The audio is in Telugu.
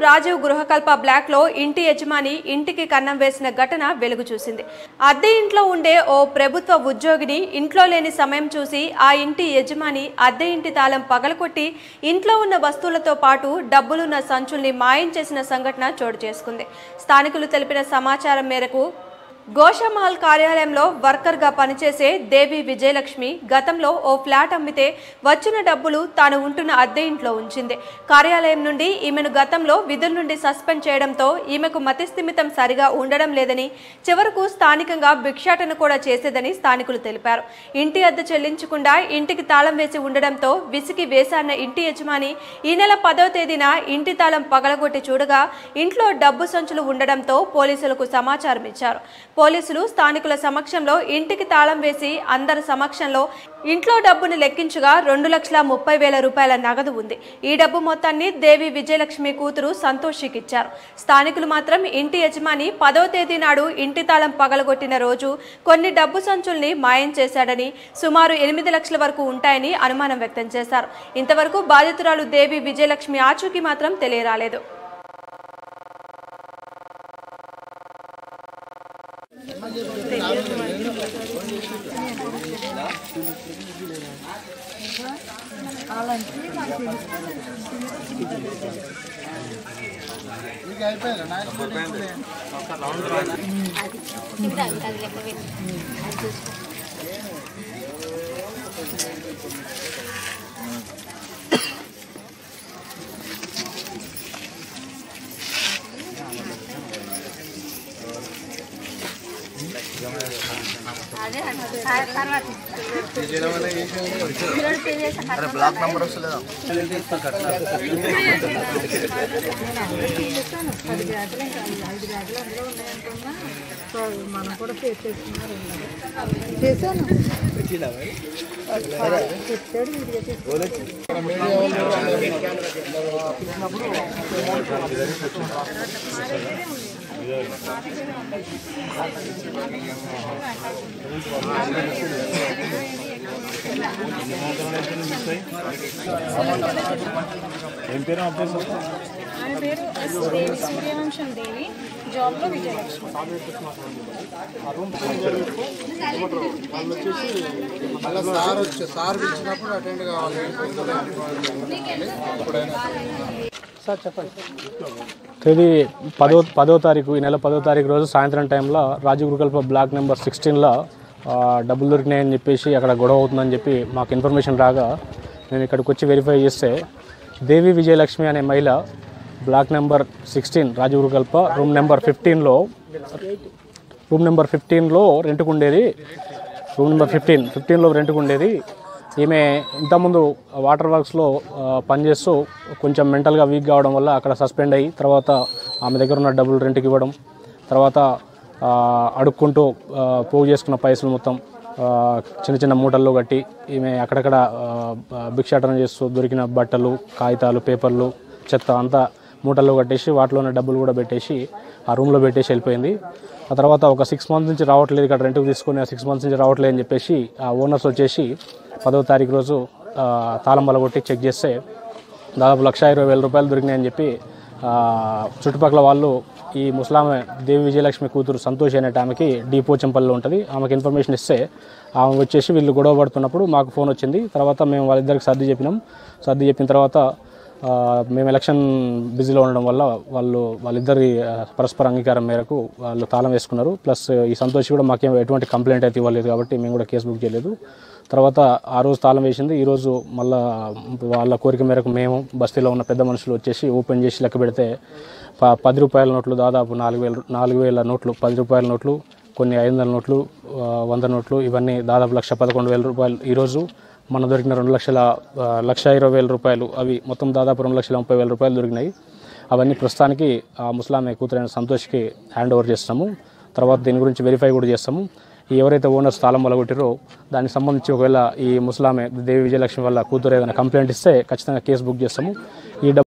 రాజీవ్ గృహకల్ప బ్లాక్ లో ఇంటి యజమాని ఇంటికి కన్నం వేసిన ఘటన వెలుగు చూసింది అద్దె ఇంట్లో ఉండే ఓ ప్రభుత్వ ఉద్యోగిని ఇంట్లో లేని సమయం చూసి ఆ ఇంటి యజమాని అద్దె ఇంటి తాళం పగలకొట్టి ఇంట్లో ఉన్న వస్తువులతో పాటు డబ్బులున్న సంచుల్ని మాయం చేసిన సంఘటన చోటు చేసుకుంది స్థానికులు తెలిపిన సమాచారం మేరకు గోషామహల్ కార్యాలయంలో వర్కర్గా పనిచేసే దేవి విజయలక్ష్మి గతంలో ఓ ఫ్లాట్ అమ్మితే వచ్చిన డబ్బులు తాను ఉంటున్న అద్దె ఇంట్లో ఉంచింది కార్యాలయం నుండి ఈమెను గతంలో విధుల నుండి సస్పెండ్ చేయడంతో ఈమెకు మతిస్థిమితం సరిగా ఉండడం లేదని చివరకు స్థానికంగా భిక్షాటన కూడా చేసేదని స్థానికులు తెలిపారు ఇంటి అద్దె చెల్లించకుండా ఇంటికి తాళం వేసి ఉండడంతో విసిగి వేసాన్న ఇంటి యజమాని ఈ నెల పదవ తేదీన ఇంటి తాళం పగలగొట్టి చూడగా ఇంట్లో డబ్బు సంచులు ఉండడంతో పోలీసులకు సమాచారం ఇచ్చారు పోలీసులు స్థానికుల సమక్షంలో ఇంటికి తాళం వేసి అందరి సమక్షంలో ఇంట్లో డబ్బును లెక్కించగా రెండు లక్షల ముప్పై వేల రూపాయల నగదు ఉంది ఈ డబ్బు మొత్తాన్ని దేవి విజయలక్ష్మి కూతురు సంతోషికి ఇచ్చారు స్థానికులు మాత్రం ఇంటి యజమాని పదో తేదీ నాడు ఇంటి తాళం పగలగొట్టిన రోజు కొన్ని డబ్బు సంచుల్ని మాయం చేశాడని సుమారు ఎనిమిది లక్షల వరకు ఉంటాయని అనుమానం వ్యక్తం చేశారు ఇంతవరకు బాధితురాలు దేవి విజయలక్ష్మి ఆచూకీ మాత్రం తెలియరాలేదు బ్లాక్ నంబర్ వస్తలేదా మనం కూడా పే చేసుకున్నారు చేశాను చెప్పాడు వీడియో ఆయన పేరు ఎస్ దేవి సూర్యవంశం దేవి జాబ్లో విజయలక్ష్మి మళ్ళీ సార్ వచ్చి సార్ పిలిచినప్పుడు అటెండ్ కావాలి ఎప్పుడైనా సార్ చెప్పండి తేదీ పదో పదో తారీఖు ఈ నెల పదో తారీఖు రోజు సాయంత్రం టైంలో రాజీవ్ గృహకల్ప బ్లాక్ నెంబర్ సిక్స్టీన్లో డబ్బులు దొరికినాయని చెప్పేసి అక్కడ గొడవ అవుతుందని చెప్పి మాకు ఇన్ఫర్మేషన్ రాగా మేము ఇక్కడికి వచ్చి వెరిఫై చేస్తే దేవి విజయలక్ష్మి అనే మహిళ block number sixteen Rajiv Gruhakalpa room number ఫిఫ్టీన్లో రూమ్ నెంబర్ ఫిఫ్టీన్లో రెంట్కు ఉండేది రూమ్ నెంబర్ ఫిఫ్టీన్ ఫిఫ్టీన్లో రెంట్కు ఉండేది ఈమె ఇంతకుముందు వాటర్ వర్క్స్లో ఆ, పనిచేస్తూ కొంచెం మెంటల్గా వీక్ కావడం వల్ల అక్కడ సస్పెండ్ అయ్యి తర్వాత ఆమె దగ్గర ఉన్న డబ్బులు రెంట్కి ఇవ్వడం తర్వాత ఆ, అడుక్కుంటూ ఆ, పోగు చేసుకున్న పైసలు మొత్తం ఆ, చిన్న చిన్న మూటల్లో కట్టి ఈమె అక్కడక్కడ ఆ, భిక్షాటన చేస్తూ దొరికిన బట్టలు కాగితాలు పేపర్లు చెత్త అంతా మూటల్లో కట్టేసి వాటిలో ఉన్న డబ్బులు కూడా పెట్టేసి ఆ రూమ్లో పెట్టేసి వెళ్ళిపోయింది ఆ తర్వాత ఒక సిక్స్ మంత్స్ నుంచి రావట్లేదు ఇక్కడ రెంట్కి తీసుకొని ఆ సిక్స్ మంత్స్ నుంచి రావట్లేదు అని చెప్పేసి ఆ ఓనర్స్ వచ్చేసి పదవ తారీఖు రోజు ఆ, తాళం బలగొట్టి చెక్ చేస్తే దాదాపు లక్ష ఇరవై వేల రూపాయలు దొరికినాయని చెప్పి ఆ, చుట్టుపక్కల వాళ్ళు ఈ ముస్లామే దేవి విజయలక్ష్మి కూతురు సంతోష్ అనే ఆమెకి డీపో చెంపల్లో ఉంటుంది ఆమెకి ఇన్ఫర్మేషన్ ఇస్తే ఆమె వచ్చేసి వీళ్ళు గొడవ పడుతున్నప్పుడు మాకు ఫోన్ వచ్చింది తర్వాత మేము వాళ్ళిద్దరికి సర్ది చెప్పినాం సర్ది చెప్పిన తర్వాత ఆ, మేము ఎలక్షన్ బిజీలో ఉండడం వల్ల వాళ్ళు వాళ్ళిద్దరి ఆ, పరస్పర అంగీకారం మేరకు వాళ్ళు తాళం వేసుకున్నారు ప్లస్ ఈ సంతోష్ కూడా మాకేం ఎటువంటి కంప్లైంట్ అయితే ఇవ్వలేదు కాబట్టి మేము కూడా కేసు బుక్ చేయలేదు తర్వాత ఆ రోజు తాళం వేసింది ఈరోజు మళ్ళా వాళ్ళ కోరిక మేరకు మేము బస్తీలో ఉన్న పెద్ద మనుషులు వచ్చేసి ఓపెన్ చేసి లెక్క పెడితే ప- పది రూపాయల నోట్లు దాదాపు నాలుగు వేల నాలుగు వేల నోట్లు పది రూపాయల నోట్లు కొన్ని ఐదు వందల నోట్లు ఆ, వంద నోట్లు ఇవన్నీ దాదాపు లక్ష పదకొండు వేల రూపాయలు ఈరోజు మన దొరికిన రెండు లక్షల ఆ, లక్ష ఇరవై వేల రూపాయలు అవి మొత్తం దాదాపు రెండు లక్షల ముప్పై వేల రూపాయలు దొరికినాయి అవన్నీ ప్రస్తుతానికి ఆ ముస్లామే కూతురైన సంతోష్కి హ్యాండ్ ఓవర్ చేస్తాము తర్వాత దీని గురించి వెరిఫై కూడా చేస్తాము ఈ ఎవరైతే ఓనర్స్ తాళం మొలగొట్టిరో దానికి సంబంధించి ఒకవేళ ఈ ముస్లామే దేవి విజయలక్ష్మి వల్ల కూతురు ఏదైనా కంప్లైంట్ ఇస్తే ఖచ్చితంగా కేసు బుక్ చేస్తాము ఈ డబ్బు